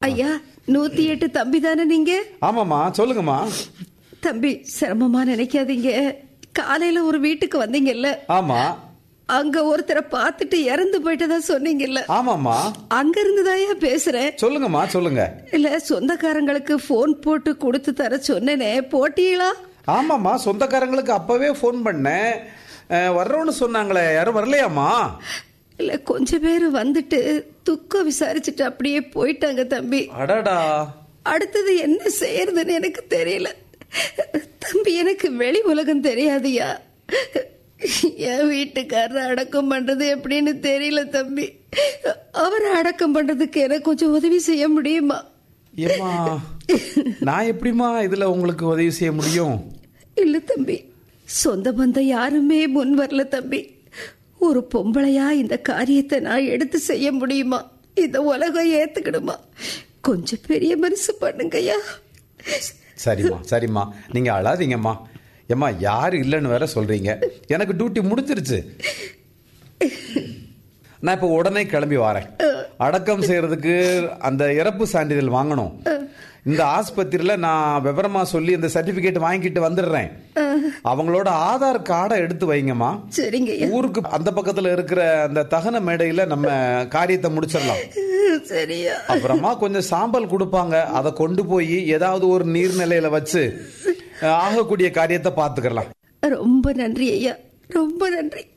ஐயா நூத்தி எட்டு தம்பி தானே நீங்க ஆமாம்மா சொல்லுங்கம்மா தம்பி சிரமமா நினைக்காதீங்க காலையில ஒரு வீட்டுக்கு வந்தீங்கல்ல ஆமா அங்க ஒருத்தரை பார்த்துட்டு இறந்து போயிட்டதா சொன்னீங்கல்ல ஆமாம்மா அங்க இருந்துதாயா பேசுறேன் சொல்லுங்கம்மா சொல்லுங்க இல்ல சொந்தக்காரங்களுக்கு போன் போட்டு கொடுத்து தர சொன்னேனே போட்டீங்களா ஆமாம்மா சொந்தக்காரங்களுக்கு அப்பவே ஃபோன் பண்ணேன் அஹ், வர்றோன்னு சொன்னாங்களே யாரும் வரலையாம்மா இல்ல கொஞ்ச பேர் வந்துட்டு துக்கம் விசாரிச்சுட்டு அப்படியே போயிட்டாங்க தம்பி அடடா அடுத்தது என்ன செய்யறதுன்னு எனக்கு தெரியல தம்பி எனக்கு வெளி உலகம் தெரியாதுயா என் வீட்டுக்காரர் அடக்கம் பண்றது எப்படின்னு தெரியல தம்பி அவரை அடக்கம் பண்றதுக்கு எனக்கு கொஞ்சம் உதவி செய்ய முடியுமா ஏம்மா நான் எப்படிம்மா இதுல உங்களுக்கு உதவி செய்ய முடியும் இல்ல தம்பி சொந்த பந்தம் யாருமே முன் வரல தம்பி ஒரு பொம்பளையா இந்த காரியத்தை நான் எடுத்து செய்ய முடியுமா இந்த உலகம் ஏத்துக்கிடுமா கொஞ்சம் பெரிய மனசு பண்ணுங்கய்யா சரிம்மா சரிம்மா நீங்க அழாதீங்கம்மா ஏம்மா யாரு இல்லைன்னு வேற சொல்றீங்க எனக்கு டியூட்டி முடிஞ்சிருச்சு நான் இப்போ உடனே கிளம்பி வரேன் அடக்கம் செய்யறதுக்கு அந்த இறப்பு சான்றிதழ் வாங்கணும் இந்த ஆஸ்பத்திரியில நான் விவரமா சொல்லி இந்த சர்டிபிகேட் வாங்கிட்டு வந்துடுறேன் அவங்களோட ஆதார் கார்டை எடுத்து வைங்கம்மா சரிங்கய்யா ஊருக்கு அந்த பக்கத்துல இருக்கிற அந்த தகன மேடையில நம்ம காரியத்தை முடிச்சிடலாம் சரியா அப்புறமா கொஞ்சம் சாம்பல் கொடுப்பாங்க அதை கொண்டு போய் ஏதாவது ஒரு நீர்நிலையில வச்சு அஹ், ஆகக்கூடிய காரியத்தை பார்த்துக்கலாம் ரொம்ப நன்றி ஐயா ரொம்ப நன்றி